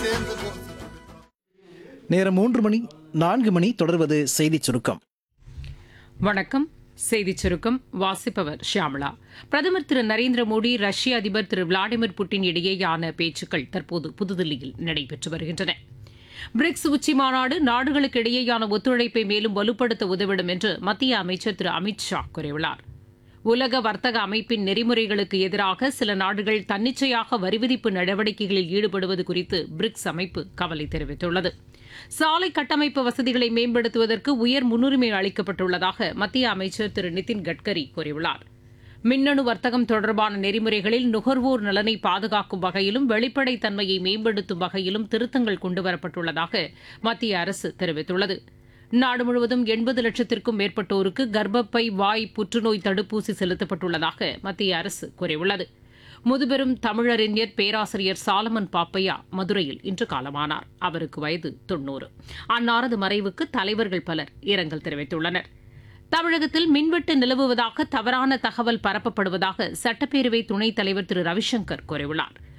சேர்ந்து நேரம் மூன்று மணி நான்கு மணி தொடர்வது செய்திச் சுருக்கம் வணக்கம் செய்திச் சுருக்கம் வாசிப்பவர் ஷியாமளா பிரதமர் திரு நரேந்திர மோடி ரஷ்ய அதிபர் திரு விளாடிமிர் புட்டின் இடையேயான பேச்சுக்கள் தற்போது புதுதில்லியில் நடைபெற்று வருகின்றன பிரிக்ஸ் உச்சி மாநாடு நாடுகளுக்கு இடையேயான ஒத்துழைப்பை மேலும் வலுப்படுத்த உதவிடும் என்று மத்திய அமைச்சர் திரு அமித் ஷா கூறியுள்ளார் உலக வர்த்தக அமைப்பின் நெறிமுறைகளுக்கு எதிராக சில நாடுகள் தன்னிச்சையாக வரிவிதிப்பு நடவடிக்கைகளில் ஈடுபடுவது குறித்து பிரிக்ஸ் அமைப்பு கவலை தெரிவித்துள்ளது சாலை கட்டமைப்பு வசதிகளை மேம்படுத்துவதற்கு உயர் முன்னுரிமை அளிக்கப்பட்டுள்ளதாக மத்திய அமைச்சர் திரு நிதின் கட்கரி கூறியுள்ளார் மின்னணு வர்த்தகம் தொடர்பான நெறிமுறைகளில் நுகர்வோர் நலனை பாதுகாக்கும் வகையிலும் வெளிப்படைத்தன்மையை மேம்படுத்தும் வகையிலும் திருத்தங்கள் கொண்டுவரப்பட்டுள்ளதாக மத்திய அரசு தெரிவித்துள்ளது நாடு முழுவதும் எண்பது லட்சத்திற்கும் மேற்பட்டோருக்கு கர்ப்பப்பை வாய் புற்றுநோய் தடுப்பூசி செலுத்தப்பட்டுள்ளதாக மத்திய அரசு கூறியுள்ளது முதுபெரும் தமிழறிஞர் பேராசிரியர் சாலமன் பாப்பையா மதுரையில் இன்று காலமானார் அவருக்கு வயது தொன்னூறு அன்னாரது மறைவுக்கு தலைவர்கள் பலர் இரங்கல் தெரிவித்துள்ளனர் தமிழகத்தில் மின்வெட்டு நிலவுவதாக தவறான தகவல் பரப்பப்படுவதாக சட்டப்பேரவை துணைத் தலைவர் திரு ரவிசங்கர் கூறியுள்ளார்